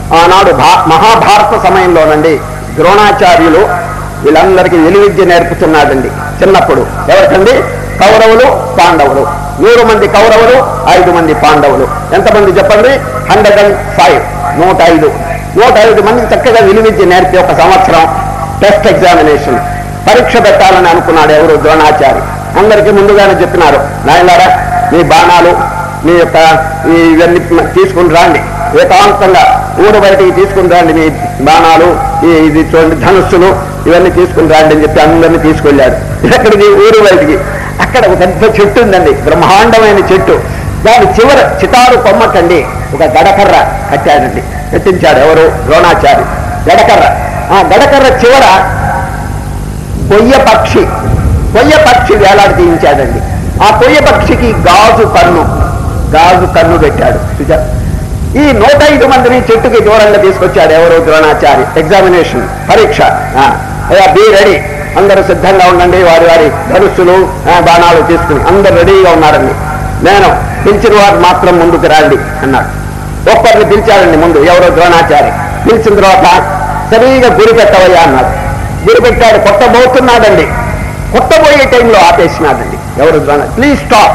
ఆనాడు భా మహాభారత సమయంలోనండి ద్రోణాచార్యులు వీళ్ళందరికీ విలువిద్య నేర్పుతున్నాడండి చిన్నప్పుడు ఎవరికండి కౌరవులు పాండవులు నూరు మంది కౌరవులు ఐదు మంది పాండవులు ఎంతమంది చెప్పండి హండ్రెడ్ అండ్ ఫైవ్ నూట ఐదు నూట ఐదు మంది చక్కగా విలువిద్య నేర్పి ఒక సంవత్సరం టెస్ట్ ఎగ్జామినేషన్ పరీక్ష పెట్టాలని అనుకున్నాడు ఎవరు ద్రోణాచారి అందరికీ ముందుగానే చెప్పినారు నాయనారా మీ బాణాలు మీ యొక్క ఈ ఇవన్నీ తీసుకుని రాండి ఏకాంతంగా ఊరు బయటికి తీసుకుని రండి మీ బాణాలు ఈ ఇది చూడండి ధనుస్సులు ఇవన్నీ తీసుకుని రండి అని చెప్పి అందరినీ తీసుకెళ్ళాడు ఎక్కడికి ఊరు బయటికి అక్కడ ఒక పెద్ద చెట్టు ఉందండి బ్రహ్మాండమైన చెట్టు దాని చివర చితారు కొమ్మకండి ఒక గడకర్ర కట్టాడండి కట్టించాడు ఎవరు ద్రోణాచారి గడకర్ర ఆ గడకర్ర చివర కొయ్య పక్షి కొయ్య పక్షి వేలాడి తీయించాడండి ఆ కొయ్య పక్షికి గాజు కన్ను గాజు కన్ను పెట్టాడు చూచారు ఈ నూట ఐదు మందిని చెట్టుకి దూరంగా తీసుకొచ్చాడు ఎవరు ద్రోణాచారి ఎగ్జామినేషన్ పరీక్ష ఆ, అయ్యా బీ రెడీ అందరూ సిద్ధంగా ఉండండి వారి వారి ధనుస్సులు ఆ, బాణాలు తీసుకుని అందరు రెడీగా ఉన్నారండి నేను పిలిచిన వారు మాత్రం ముందుకు రండి అన్నాడు ఒక్కరిని పిలిచాడండి ముందు ఎవరో ద్రోణాచారి పిలిచిన తర్వాత సరిగా గురి పెట్టవయ్యా అన్నాడు గురి పెట్టాడు కొట్టబోతున్నాడండి కొట్టబోయే టైంలో ఆపేసినాడండి ఎవరు ద్రోణ ప్లీజ్ స్టాప్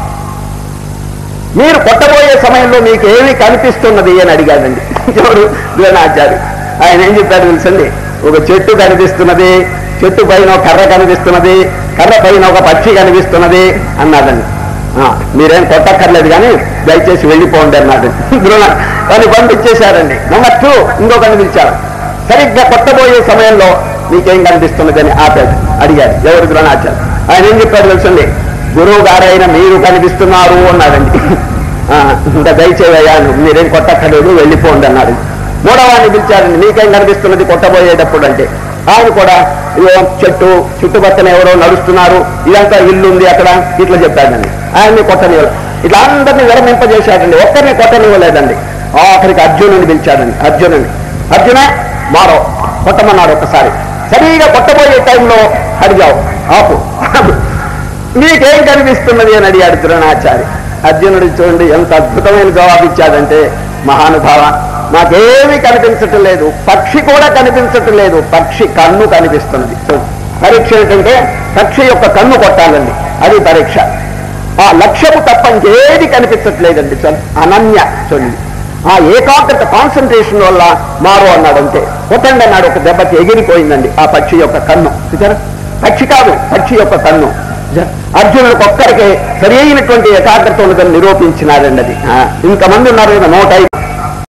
మీరు కొట్టబోయే సమయంలో మీకు ఏమి కనిపిస్తున్నది అని అడిగాడండి ఎవరు ద్రోణాచారి ఆయన ఏం చెప్పాడు తెలుసండి ఒక చెట్టు కనిపిస్తున్నది చెట్టు పైన ఒక కర్ర కనిపిస్తున్నది కర్ర పైన ఒక పక్షి కనిపిస్తున్నది అన్నాడండి ఆ, మీరేం కొట్టక్కర్లేదు కానీ దయచేసి వెళ్ళిపోండి అన్నాడు ద్రోణ అని పంపించేశారండి నెంబర్ టూ ఇంకొకరిని పిలిచాడు సరిగ్గా కొట్టబోయే సమయంలో మీకేం కనిపిస్తున్నది అని ఆపాడు అడిగాడు ఎవరు ద్రోణాచార్య ఆయన ఏం చెప్పాడు తెలుసండి గురువు గారైన మీరు కనిపిస్తున్నారు అన్నాడండి ఆ, ఇంకా దయచేవయ్యా మీరేం కొట్టక్కర్లేదు వెళ్ళిపోండి అన్నాడు మూడవాడిని పిలిచాడండి మీకేం కనిపిస్తున్నది కొట్టబోయేటప్పుడు అంటే ఆయన కూడా ఇదిగో చెట్టు చుట్టుపక్కల ఎవరో నడుస్తున్నారు ఇదంతా ఇల్లు ఉంది అక్కడ ఇట్లా చెప్పాడండి ఆయన్ని కొట్టనివ్వలేదు ఇట్లా అందరినీ విరమింపజేశాడండి ఒక్కరిని కొట్టనివ్వలేదండి ఆఖరికి అర్జునుని పిలిచాడండి అర్జునుని అర్జున మారో కొట్టమన్నాడు ఒక్కసారి సరిగా కొట్టబోయే టైంలో అడిగావు ఆపు మీకేం కనిపిస్తున్నది అని అడిగాడు ద్రోణాచారి అర్జునుడు చూడండి ఎంత అద్భుతమైన జవాబు ఇచ్చాడంటే మహానుభావ నాకేమీ కనిపించటం లేదు పక్షి కూడా కనిపించటం లేదు పక్షి కన్ను కనిపిస్తున్నది చూడండి. పరీక్ష ఏంటంటే పక్షి యొక్క కన్ను కొట్టాలండి అది పరీక్ష ఆ లక్ష్యము తప్ప ఇంకేది కనిపించట్లేదండి చూడండి అనన్య చూడండి ఆ ఏకాగ్రత కాన్సన్ట్రేషన్ వల్ల మారు అన్నాడు అంతే కొట్టండి అన్నాడు ఒక దెబ్బకి ఎగిరిపోయిందండి ఆ పక్షి యొక్క కన్ను చూచారా పక్షి కాదు పక్షి యొక్క కన్ను అర్జునుడికి ఒక్కరికి సరి అయినటువంటి ఏకాగ్రత ఉన్నదని నిరూపించినారండి అది ఆ, ఇంతమంది ఉన్నారు కదా నూట ఐదు